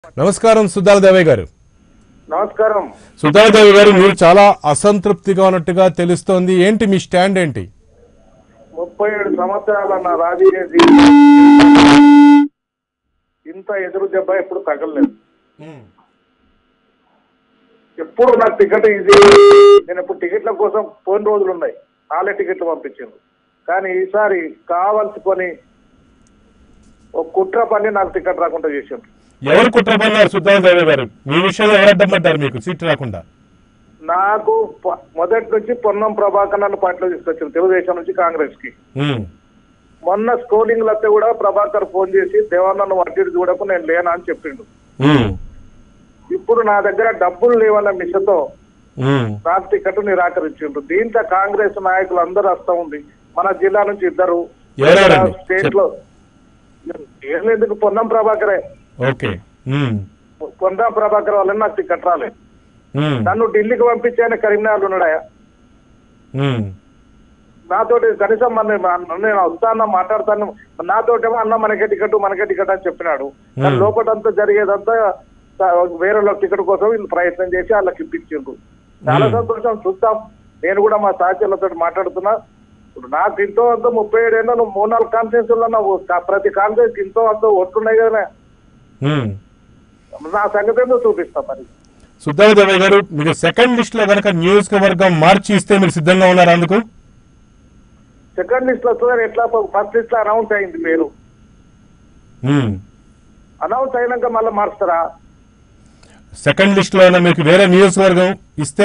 నమస్కారం సుద్దాల దేవయ్య గారు నమస్కారం సుద్దాల దేవయ్య గారు మీరు చాలా అసంతృప్తిగా ఉన్నట్టుగా తెలుస్తోంది ఏంటి మీ స్టాండ్ ఏంటి ముప్పై ఏడు సంవత్సరాల నా రాజకీయ జీవితం ఇంత ఎదురు దెబ్బ ఎప్పుడు తగలలేదు ఎప్పుడు నాకు టికెట్ ఇది నేను ఇప్పుడు టికెట్ల కోసం పోయిన రోజులు ఉన్నాయి నాలుగే టికెట్లు పంపించారు కానీ ఈసారి కావాల్సుకొని ఒక కుట్ర పని నాకు టికెట్ రాకుండా చేసిండ్రు ఎవరు కుట్రపన్నారు సుద్దాల దేవయ్య గారు మీ విషయంలో ఎవరు అడ్డం పడ్డారు మీకు సీట్ రాకుండా నాకు ప- మొదటి నుంచి పొన్నం ప్రభాకర్ నన్ను పార్టీలో తీసుకొచ్చారు తెలుగుదేశం నుంచి కాంగ్రెస్ కి ఉమ్, మొన్న స్కోలింగ్ లతో కూడా ప్రభాకర్ ఫోన్ చేసి దేవన్నను వడ్డీడు చూడకు నేను లేనా అని చెప్పిండు ఉమ్, ఇప్పుడు నా దగ్గర డబ్బులు లేవన్న మిషతో ఉమ్, నాకు టికెట్ నిరాకరించిండ్రు దీంట్లో కాంగ్రెస్ నాయకులు అందరూ వస్తా ఉంది మన జిల్లా నుంచి ఇద్దరు ఎవరెవరండి? స్టేట్ లో ఏం లేదు పొన్నం ప్రభాకరే ఓకే ఉమ్, పొన్నం ప్రభాకర్ వల్ల నాకు టికెట్ రాలేదు ఉమ్, నన్ను ఢిల్లీకి పంపించాను కరీంనగర్ ఉన్నాడా ఉమ్, నాతోటి కనీసం మన మన- నేను వస్తాను మాట్లాడతాను నాతోటేమో అన్న మనకే టికెట్ మనకే టికెట్ అని చెప్పినాడు కానీ Hmm. లోపలంతా జరిగేదంతా త- వేరే వాళ్ళ టికెట్ కోసం వీళ్ళు ప్రయత్నం చేసి వాళ్ళకి ఇప్పించిండ్రు చాలా Hmm. సంతోషం చూస్తాం నేను కూడా మా సహచరులతో మాట్లాడుతున్నా ఇప్పుడు నాకు ఇంతో అంత ముప్పై ఏడు ఏళ్ళు మూడు నాలుగు కాన్ఫరెన్స్ ప్రతి కాన్ఫరెన్స్ ఇంతో అంత ఓట్లున్నాయి కదా ఉమ్. నా సంగతి ఏందో చూపిస్తాం మరి సుద్దాల దేవయ్య గారు మీకు సెకండ్ లిస్ట్ లో కనుక నియోజకవర్గం మార్చి ఇస్తే మీరు సిద్ధంగా ఉన్నారు అందుకు సెకండ్ లిస్ట్ లో వస్తుందని ఎట్లా ఫస్ట్ లిస్ట్ లో అనౌన్స్ అయింది పేరు ఉమ్. అనౌన్స్ అయినాక మళ్ళీ మారుస్తారా సెకండ్ లిస్ట్ లో అయినా మీకు వేరే నియోజకవర్గం ఇస్తే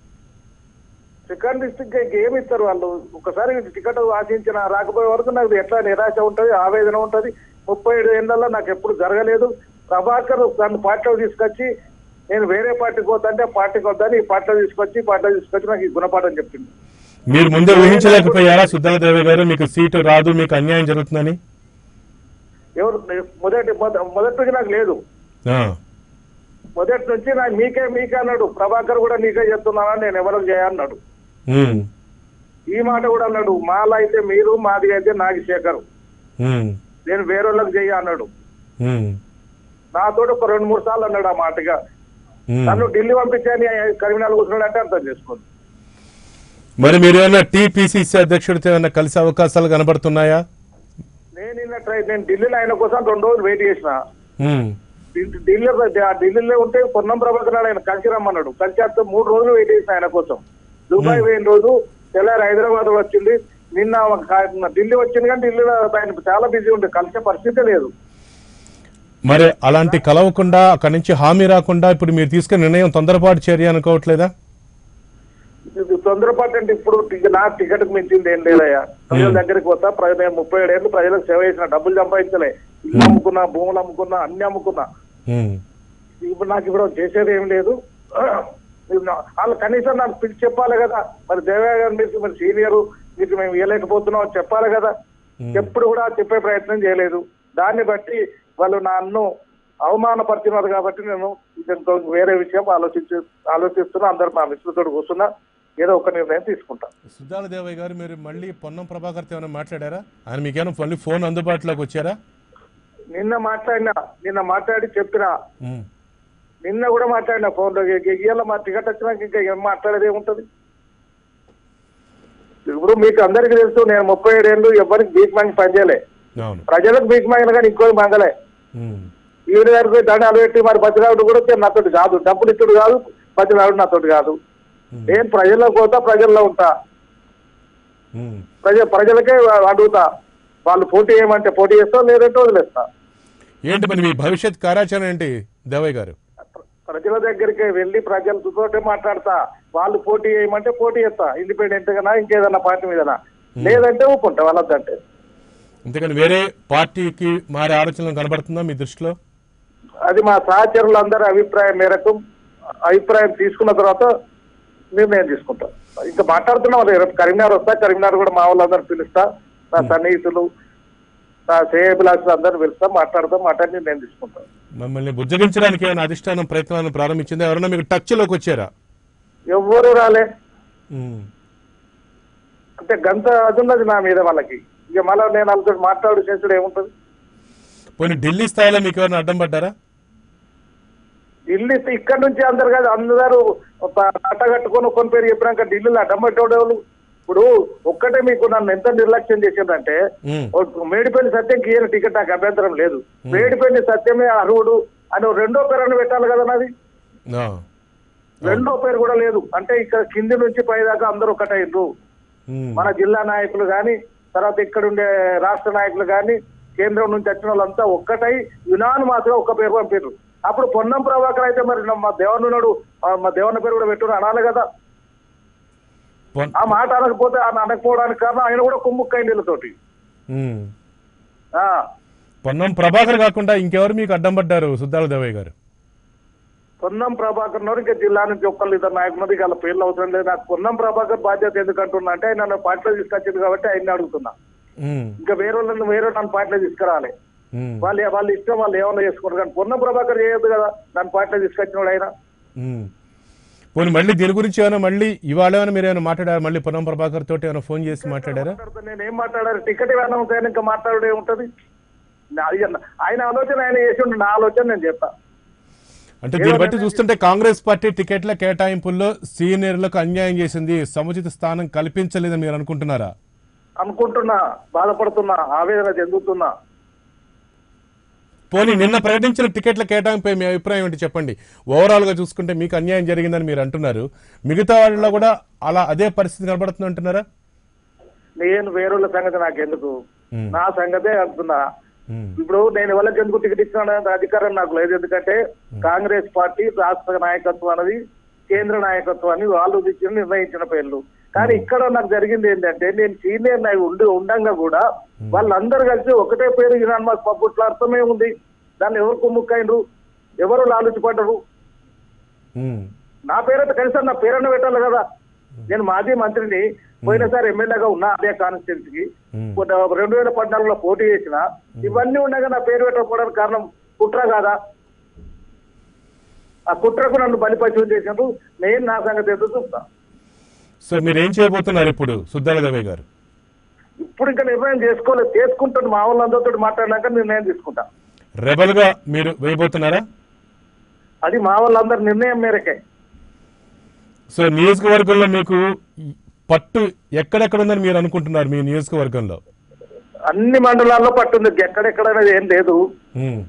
సెకండ్ డిస్ట్రిక్ట్ కి ఏమి ఇస్తారు వాళ్ళు ఒకసారి టికెట్ ఆశించిన రాకపోయే వరకు నాకు ఎట్లా నిరాశ ఉంటది ఆవేదన ఉంటది ముప్పై ఏడు ఏళ్ళలో నాకు ఎప్పుడు జరగలేదు ప్రభాకర్ నన్ను పార్టీలో తీసుకొచ్చి నేను వేరే పార్టీకి పోతాంటే పార్టీకి వద్దని ఈ పార్టీలో తీసుకొచ్చి పార్టీలో తీసుకొచ్చి నాకు ఈ గుణపాఠం చెప్పింది మీరు ముందే ఊహించలేకపోయారా సుద్దాల దేవయ్య గారు మీకు సీటు రాదు మీకు అన్యాయం జరుగుతుందని ఎవరు మొదటి మొద- మొదటి నుంచి నాకు లేదు ఆ, మొదటి నుంచి నాకు మీకే మీకే అన్నాడు ప్రభాకర్ కూడా నీకే చెప్తున్నానా నేను ఎవరికి చేయన్నాడు ఉమ్, ఈ మాట కూడా అన్నాడు మాలా అయితే మీరు మాది అయితే నాగశేఖర్ ఉమ్, నేను వేరే వాళ్ళకి చెయ్యి అన్నాడు ఉమ్, నాతో ఒక రెండు మూడు సార్లు అన్నాడు ఆ మాటగా ఉమ్. నన్ను ఢిల్లీ పంపించాని కరీంనగర్ కూర్చున్నాడంటే అర్థం చేసుకోండి మరి మీరు ఏమైనా టీపీసీసీ అధ్యక్షుడితో ఏమైనా కలిసే అవకాశాలు కనబడుతున్నాయా నేను నిన్న ట్రై నేను ఢిల్లీలో ఆయన కోసం రెండు రోజులు వెయిట్ చేసిన ఉమ్, ఢిల్లీ- ఢిల్లీలో ఆ ఢిల్లీలో ఉంటే పొన్నం ప్రభాకర్ నాయుడు ఆయన కలిసి రమ్మన్నాడు కలిసి వస్తే మూడు రోజులు వెయిట్ చేసిన ఆయన కోసం దుబాయ్ పోయిన రోజు తెల్లారి హైదరాబాద్ వచ్చింది నిన్న ఒక కా- ఢిల్లీ వచ్చింది కానీ ఢిల్లీలో ఆయన చాలా బిజీ ఉండే కలిసే పరిస్థితి లేదు మరి అలాంటి కలవకుండా అక్కడి నుంచి హామీ రాకుండా ఇప్పుడు మీరు తీసుకున్న నిర్ణయం తొందరపాటు చర్య అనుకోవట్లేదా ఇది తొందరపాటు అంటే ఇప్పుడు టికె- నా టికెట్ మించింది ఏం లేదయ్యా ప్రజల దగ్గరికి పోతా ప్రజలు నేను ముప్పై ఏడు ఏళ్ళు ప్రజలకు సేవ చేసిన డబ్బులు సంపాదించలే ఇల్లు అమ్ముకున్నా భూములు అమ్ముకున్నా అన్ని అమ్ముకున్నా ఉమ్, ఇప్పుడు నాకు ఇప్పుడు చేసేది ఏం లేదు ఇప్పుడు నా- వాళ్ళు కనీసం నాకు పిలిచి చెప్పాలి కదా మరి దేవయ్య గారు మీరు మరి సీనియర్ మీకు మేము ఇవ్వలేకపోతున్నాం అని చెప్పాలి కదా ఎప్పుడు కూడా చెప్పే ప్రయత్నం చేయలేదు దాన్ని బట్టి వాళ్ళు నన్ను అవమానపరిచినారు కాబట్టి నేను ఇంకో వేరే విషయం ఆలోచించి ఆలోచిస్తున్నా అందరు మా మిత్రులతో కూర్చున్నా ఏదో ఒక నిర్ణయం తీసుకుంటా సుద్దాల దేవయ్య గారు మీరు మళ్ళీ పొన్నం ప్రభాకర్తో ఏమైనా మాట్లాడారా ఆయన మీకేమైనా మళ్ళీ ఫోన్ అందుబాటులోకి వచ్చారా నిన్న మాట్లాడినా నిన్న మాట్లాడి చెప్పిన ఉమ్, నిన్న కూడా మాట్లాడిన ఫోన్ లో ఇవాళ మా టికెట్ వచ్చినాక ఇంకా ఏం మాట్లాడేది ఏముంటది ఇప్పుడు మీకు అందరికీ తెలుసు నేను ముప్పై ఏడు ఏళ్ళు ఎవరికి బీక్ మంగి పనిచేయలే అవును ప్రజలకు బీక్ మంగిన కానీ ఇంకోటి మంగలే ఉమ్, ఈవిడ గారికి దండాలు పెట్టి మరి బతిరావుడు కూడా వచ్చి నాతోటి కాదు డబ్బులు ఇచ్చుడు కాదు బతిరావుడు నాతోటి కాదు ఉమ్, నేను ప్రజల్లో పోతా ప్రజల్లో ఉంటా ఉమ్. ప్రజ ప్రజలకే అడుగుతా వాళ్ళు పోటీ చేయమంటే పోటీ చేస్తా లేదంటే వదిలేస్తా ఏంటి మరి మీ భవిష్యత్ కార్యాచరణ ఏంటి దేవయ్య గారు ప్రజల దగ్గరికి వెళ్ళి ప్రజలతోటే మాట్లాడతా వాళ్ళు పోటీ చేయమంటే పోటీ చేస్తా ఇండిపెండెంట్ గానా ఇంకేదన్నా పార్టీ మీదనా లేదంటే ఊపుకుంటా వాళ్ళదంటే అంతేకాని వేరే పార్టీకి మారే ఆలోచనలు కనబడుతుందా మీ దృష్టిలో అది మా సహచరులందరి అభిప్రాయం మేరకు అభిప్రాయం తీసుకున్న తర్వాత నిర్ణయం తీసుకుంటా ఇంకా మాట్లాడుతున్నాం రేపు కరీంనగర్ వస్తా కరీంనగర్ కూడా మా వాళ్ళందరూ పిలుస్తా నా సన్నిహితులు నా శ్రేయభిలాషులు అందరూ పిలుస్తా మాట్లాడతాం మాట్లాడి నిర్ణయం తీసుకుంటాం మమ్మల్ని బుజ్జగించడానికి ఏమైనా అధిష్టానం ప్రయత్నాలను ప్రారంభించిందా ఎవరైనా మీకు టచ్ లోకి వచ్చారా ఎవ్వరూ రాలే ఉమ్, అంటే గంత అది ఉన్నది నా మీద వాళ్ళకి ఇక మళ్ళీ నేను వాళ్ళతో మాట్లాడు చేసుడు ఏముంటది పోనీ ఢిల్లీ స్థాయిలో మీకు ఎవరైనా అడ్డం పడ్డారా ఢిల్లీ ఇక్కడ నుంచి అందరు కాదు అందరూ అట్ట కట్టుకొని కొన్ని పేరు చెప్పినాక ఢిల్లీలో అడ్డం పెట్టేవాళ్ళు ఇప్పుడు ఒక్కటే మీకు నన్ను ఎంత నిర్లక్ష్యం చేసిందంటే ఉమ్, ఓ మేడిపల్లి సత్యం ఈయన టికెట్ నాకు అభ్యంతరం లేదు మేడిపల్లి సత్యమే అర్హుడు అని ఓ రెండో పేరు అని పెట్టాలి కదా నాది ఆ, రెండో పేరు కూడా లేదు అంటే ఇక్కడ కింది నుంచి పై దాకా అందరూ ఒకటైండ్రు ఉమ్, మన జిల్లా నాయకులు కానీ తర్వాత ఇక్కడ ఉండే రాష్ట్ర నాయకులు కానీ కేంద్రం నుంచి వచ్చిన వాళ్ళంతా ఒక్కటై యునాన్ మాత్రం ఒక్క పేరు పంపారు అప్పుడు పొన్నం ప్రభాకర్ అయితే మరి మా దేవనున్నాడు మా దేవన్న పేరు కూడా పెట్టు అనాలి కదా పొన్- ఆ మాట అనకపోతే ఆయన అనకపోవడానికి కారణం ఆయన కూడా కుమ్ముక్కైంది వీళ్ళతోటి ఉమ్. ఆ, పొన్నం ప్రభాకర్ కాకుండా ఇంకెవరు మీకు అడ్డం పడ్డారు సుద్దాల దేవయ్య గారు పొన్నం ప్రభాకర్ ఉన్నారు ఇంకా జిల్లా నుంచి ఒక్కళ్ళు ఇద్దరు నాయకులు వాళ్ళ పేర్లు అవసరం లేదు నాకు పొన్నం ప్రభాకర్ బాధ్యత ఎందుకు అంటున్నా అంటే ఆయన నన్ను పార్టీలో తీసుకొచ్చింది కాబట్టి ఆయన్ని అడుగుతున్నా ఉమ్, ఇంకా వేరే వాళ్ళని వేరే నన్ను పార్టీలో తీసుకురాలి ఉమ్, వాళ్ళు వాళ్ళ ఇష్టం వాళ్ళు ఏమన్నా చేసుకుంటారు కానీ పొన్నం ప్రభాకర్ చేయొద్దు కదా నన్ను పార్టీలో తీసుకొచ్చినాడు ఆయన ఉమ్. పోనీ మళ్ళీ దీని గురించి ఏమైనా మళ్ళీ ఇవాళ ఏమైనా మీరు ఏమైనా మాట్లాడారు మళ్ళీ పొన్నం ప్రభాకర్ తోటి ఏమైనా ఫోన్ చేసి మాట్లాడారా మాట్లాడుతా నేను ఏం మాట్లాడారు టికెట్ ఏమైనా ఉంటాయని ఇంకా మాట్లాడే ఏముంటది నా- ఇక ఆయన ఆలోచన ఆయన చేసి ఉండు నా ఆలోచన నేను చెప్తా అంటే దీన్ని బట్టి చూస్తుంటే కాంగ్రెస్ పార్టీ టికెట్ల కేటాయింపుల్లో సీనియర్లకు అన్యాయం చేసింది సముచిత స్థానం కల్పించలేదని మీరు అనుకుంటున్నారా అనుకుంటున్నా బాధపడుతున్నా ఆవేదన చెందుతున్నా పోనీ నిన్న ప్రకటించిన టికెట్ల కేటాయింపై మీ అభిప్రాయం ఏంటి చెప్పండి ఓవరాల్ గా చూసుకుంటే మీకు అన్యాయం జరిగిందని మీరు అంటున్నారు మిగతా వాళ్ళలో కూడా అలా అదే పరిస్థితి కనబడుతుంది అంటున్నారా నేను వేరే సంగతి నాకెందుకు ఉమ్, నా సంగతే అంటున్నా ఉమ్, ఇప్పుడు నేను ఎవరికి ఎందుకు టికెట్ ఇచ్చినా అధికారం నాకు లేదు ఎందుకంటే కాంగ్రెస్ పార్టీ రాష్ట్ర నాయకత్వం అనేది కేంద్ర నాయకత్వాన్ని వాళ్ళు ఇచ్చిన నిర్ణయించిన పేర్లు కానీ ఇక్కడ నాకు జరిగింది ఏంటంటే నేను సీనియర్ నాయకు ఉండి ఉండంగా కూడా వాళ్ళందరూ కలిసి ఒకటే పేరు యునానిమస్ పబ్బుట్ల అర్థమే ఉంది దాన్ని ఎవరు కుమ్ముక్కైనరు ఎవరు లాలుచిపడ్డరు ఉమ్, నా పేరైతే కనీసం నా పేరన్న పెట్టాలి కదా నేను మాజీ మంత్రిని పోయినసారి ఎమ్మెల్యేగా ఉన్నా అదే కాన్స్టిట్యున్సీకి ఉమ్, రెండు వేల పద్నాలుగులో పోటీ చేసిన ఇవన్నీ ఉండగా నా పేరు పెట్టకపోవడానికి కారణం కుట్ర కాదా ఆ కుట్రకు నన్ను బలిపశువు చేసినప్పుడు నేను నా సంగతి ఎదురు చూస్తా సో మీరు ఏం చేయబోతున్నారు ఇప్పుడు సుద్దాల దేవయ్య గారు ఇప్పుడు ఇంకా నిర్ణయం చేసుకోలేదు చేసుకుంటాను మా వాళ్ళందరితో మాట్లాడినాక నిర్ణయం తీసుకుంటా రెబల్ గా మీరు వేయబోతున్నారా అది మా వాళ్ళందరి నిర్ణయం మేరకే సో నియోజకవర్గంలో మీకు పట్టు ఎక్కడెక్కడ ఉందని మీరు అనుకుంటున్నారు మీ నియోజకవర్గంలో అన్ని మండలాల్లో పట్టుంది ఎక్కడెక్కడ అనేది ఏం లేదు ఉమ్.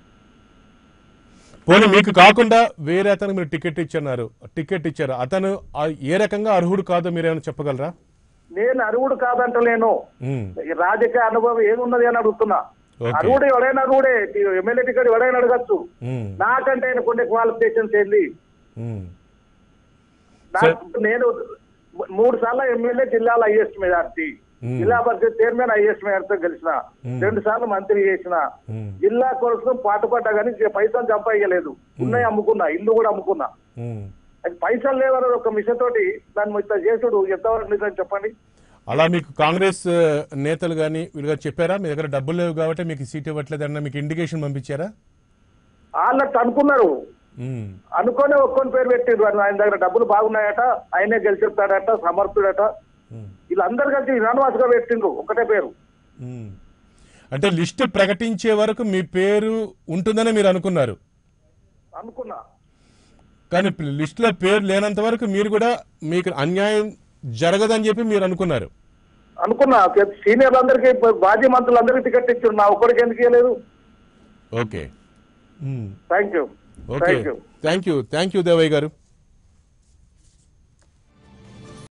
పోనీ మీకు కాకుండా వేరే అతను మీరు టికెట్ ఇచ్చన్నారు టికెట్ ఇచ్చారు అతను ఆ ఏ రకంగా అర్హుడు కాదో మీరు ఏమైనా చెప్పగలరా నేను అరువుడు కాదంటలేను ఉమ్, ఈ రాజకీయ అనుభవం ఏమున్నది అని అడుగుతున్నా ఓకే. అరువుడు ఎవడైనా అరువుడే ఎమ్మెల్యే టికెట్ ఎవడైనా అడగచ్చు ఉమ్, నాకంటే ఆయన కొన్ని క్వాలిఫికేషన్స్ ఏంది ఉమ్, నాకు నేను మూడు సార్లు ఎమ్మెల్యే జిల్లాలో ఐఎస్ మెజార్టీ Hmm. జిల్లా పరిషత్ చైర్మన్ ఐఎస్ మేయర్తో గెలిచిన Hmm. రెండు సార్లు మంత్రి చేసిన ఉమ్, జిల్లా కోసం పాటుపడ్డా కానీ పైసలు సంపాదించలేదు ఉన్నాయి అమ్ముకున్నా ఇల్లు కూడా అమ్ముకున్నా ఉమ్. అది పైసలు లేవన్నది ఒక మిషన్ తోటి దాన్ని ఇట్లా చేసుడు ఎంతవరకు నిజం చెప్పండి అలా మీకు కాంగ్రెస్ ఆ, నేతలు కానీ వీళ్ళుగా చెప్పారా మీ దగ్గర డబ్బులు లేవు కాబట్టి మీకు సీట్ ఇవ్వట్లేదన్న మీకు ఇండికేషన్ పంపించారా వాళ్ళకి అనుకున్నారు ఉమ్, అనుకోనే ఒక్కొని పేరు పెట్టిండ్రు ఆయన ఆయన దగ్గర డబ్బులు బాగున్నాయట ఆయనే గెలిచిస్తాడట సమర్థుడట ఉమ్, వీళ్ళందరూ కలిసి యూనానిమస్ గా పెట్టిండ్రు ఒకటే పేరు ఉమ్. అంటే లిస్ట్ ప్రకటించే వరకు మీ పేరు ఉంటుందని మీరు అనుకున్నారు అనుకున్నా కానీ లిస్టులో పేరు లేనంత వరకు మీరు కూడా మీకు అన్యాయం జరగదని చెప్పి మీరు అనుకున్నారు అనుకున్నా సీనియర్లందరికీ బాజీ మంత్రులందరికీ టికెట్ ఇచ్చారు నా ఒక్కడికి ఎందుకు ఇవ్వలేదు okay um, thank you okay thank you thank you thank you Devaiah గారు